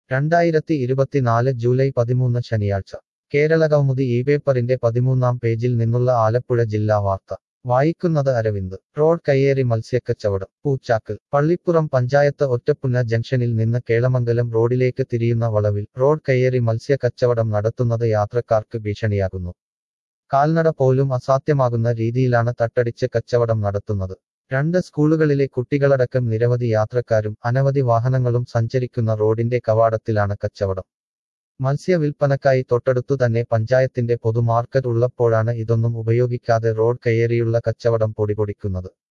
രണ്ടായിരത്തി ഇരുപത്തിനാല് ജൂലൈ പതിമൂന്ന് ശനിയാഴ്ച കേരള കൗമുദി ഈ പേപ്പറിന്റെ പതിമൂന്നാം പേജിൽ നിന്നുള്ള ആലപ്പുഴ ജില്ലാ വാർത്ത വായിക്കുന്നത് അരവിന്ദ് റോഡ് കയ്യേറി മത്സ്യക്കച്ചവടം പൂച്ചാക്കൽ പള്ളിപ്പുറം പഞ്ചായത്ത് ഒറ്റപ്പുന്ന ജംഗ്ഷനിൽ നിന്ന് കേളമംഗലം റോഡിലേക്ക് തിരിയുന്ന വളവിൽ റോഡ് കയ്യേറി മത്സ്യക്കച്ചവടം നടത്തുന്നത് യാത്രക്കാർക്ക് ഭീഷണിയാകുന്നു കാൽനട പോലും അസാധ്യമാകുന്ന രീതിയിലാണ് തട്ടടിച്ച് കച്ചവടം നടത്തുന്നത് രണ്ട് സ്കൂളുകളിലെ കുട്ടികളടക്കം നിരവധി യാത്രക്കാരും അനവധി വാഹനങ്ങളും സഞ്ചരിക്കുന്ന റോഡിന്റെ കവാടത്തിലാണ് കച്ചവടം മത്സ്യ വിൽപ്പനക്കായി തൊട്ടടുത്തു തന്നെ പഞ്ചായത്തിന്റെ പൊതുമാർക്കറ്റ് ഉള്ളപ്പോഴാണ് ഇതൊന്നും ഉപയോഗിക്കാതെ റോഡ് കയ്യേറിയുള്ള കച്ചവടം പൊടിപൊടിക്കുന്നത്